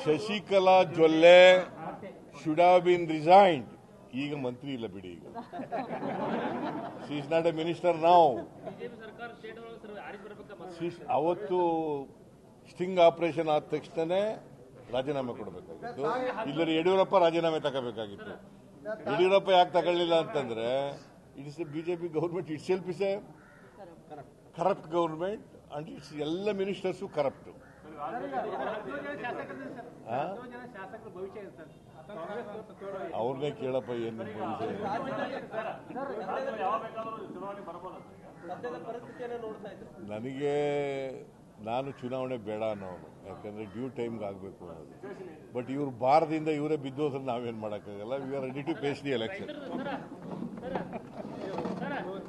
Shashikala Jolle should have been resigned ಈಗ ಮಂತ್ರಿ ಇಲ್ಲ ಬಿಡಿ ಈಗ she is not a minister ನಾವು ಬಿಜೆಪಿ ಸರ್ಕಾರ ಸ್ಟೇಟ್ ಒಳಗೆ ಸರ್ ಆರಿಸಿ ಬರ್ಬೇಕಾ ಶಿ- ಅವತ್ತು ಸ್ಟಿಂಗ್ ಆಪರೇಷನ್ ಆದ ತಕ್ಷಣನೇ ರಾಜೀನಾಮೆ ಕೊಡಬೇಕಾಗಿತ್ತು ಇಲ್ಲರಿ ಯಡಿಯೂರಪ್ಪ ರಾಜೀನಾಮೆ ತಗೋಬೇಕಾಗಿತ್ತು ಯಡಿಯೂರಪ್ಪ ಯಾಕೆ ತಗೊಳ್ಳಿಲ್ಲ ಅಂತಂದ್ರೆ it's BJP government itself is a corrupt government and it's ಎಲ್ಲ ಮಿನಿಸ್ಟರ್ಸು ಕರಪ್ಟ್ ಶಾಸಕರ ಭವಿಷ್ಯ ಇದೆ ಸರ್ ಅವ್ರನ್ನೇ ಕೇಳಪ್ಪ ಏನು ಭವಿಷ್ಯ ಸದ್ಯದ ಪರಿಸ್ಥಿತಿಯನ್ನು ನೋಡ್ತಾ ಇದ್ರು ನನಗೆ ನಾನು ಚುನಾವಣೆ ಬೇಡ ಅನ್ನೋನು ಯಾಕಂದ್ರೆ ಡ್ಯೂ ಟೈಮ್ಗೆ ಆಗಬೇಕು ಅನ್ನೋದು ಬಟ್ ಇವ್ರು ಬಾರದಿಂದ ಇವರೇ ಬಿದ್ದೋದ್ರೆ ನಾವೇನು ಮಾಡೋಕ್ಕಾಗಲ್ಲ we are ready to face the election sir